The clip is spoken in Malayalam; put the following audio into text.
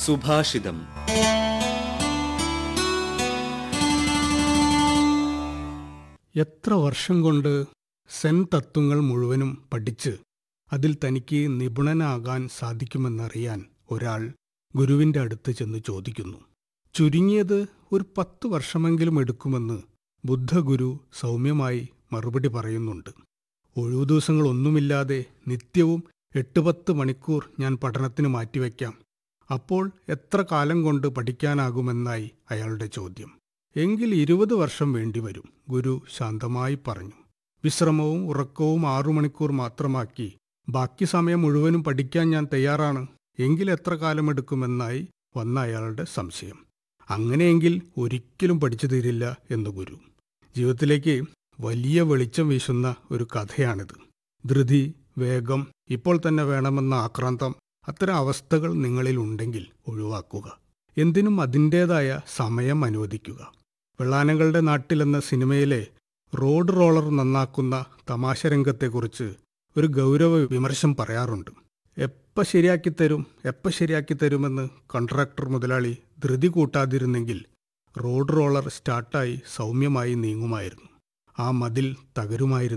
സുഭാഷിതം എത്ര വർഷം കൊണ്ട് സെൻ തത്വങ്ങൾ മുഴുവനും പഠിച്ച് അതിൽ തനിക്ക് നിപുണനാകാൻ സാധിക്കുമെന്നറിയാൻ ഒരാൾ ഗുരുവിന്റെ അടുത്ത് ചെന്ന് ചോദിക്കുന്നു ചുരുങ്ങിയത് ഒരു പത്ത് വർഷമെങ്കിലും എടുക്കുമെന്ന് ബുദ്ധഗുരു സൗമ്യമായി മറുപടി പറയുന്നുണ്ട് ഒഴിവു ദിവസങ്ങളൊന്നുമില്ലാതെ നിത്യവും എട്ട് പത്ത് മണിക്കൂർ ഞാൻ പഠനത്തിന് മാറ്റിവെക്കാം അപ്പോൾ എത്ര കാലം കൊണ്ട് പഠിക്കാനാകുമെന്നായി അയാളുടെ ചോദ്യം എങ്കിൽ ഇരുപത് വർഷം വേണ്ടിവരും ഗുരു ശാന്തമായി പറഞ്ഞു വിശ്രമവും ഉറക്കവും ആറു മണിക്കൂർ മാത്രമാക്കി ബാക്കി സമയം മുഴുവനും പഠിക്കാൻ ഞാൻ തയ്യാറാണ് എങ്കിൽ എത്ര കാലമെടുക്കുമെന്നായി വന്ന അയാളുടെ സംശയം അങ്ങനെയെങ്കിൽ ഒരിക്കലും പഠിച്ചു തീരില്ല എന്ന് ഗുരു ജീവിതത്തിലേക്ക് വലിയ വെളിച്ചം വീശുന്ന ഒരു കഥയാണിത് ധൃതി വേഗം ഇപ്പോൾ തന്നെ വേണമെന്ന ആക്രാന്തം അത്തരം അവസ്ഥകൾ നിങ്ങളിൽ ഉണ്ടെങ്കിൽ ഒഴിവാക്കുക എന്തിനും അതിൻ്റേതായ സമയം അനുവദിക്കുക വെള്ളാനങ്ങളുടെ നാട്ടിലെന്ന സിനിമയിലെ റോഡ് റോളർ നന്നാക്കുന്ന തമാശ രംഗത്തെക്കുറിച്ച് ഒരു ഗൗരവ വിമർശം പറയാറുണ്ട് എപ്പോൾ ശരിയാക്കി തരും എപ്പോൾ ശരിയാക്കി തരുമെന്ന് കോൺട്രാക്ടർ മുതലാളി ധൃതി കൂട്ടാതിരുന്നെങ്കിൽ റോഡ് റോളർ സ്റ്റാർട്ടായി സൗമ്യമായി നീങ്ങുമായിരുന്നു ആ മതിൽ തകരുമായിരുന്നു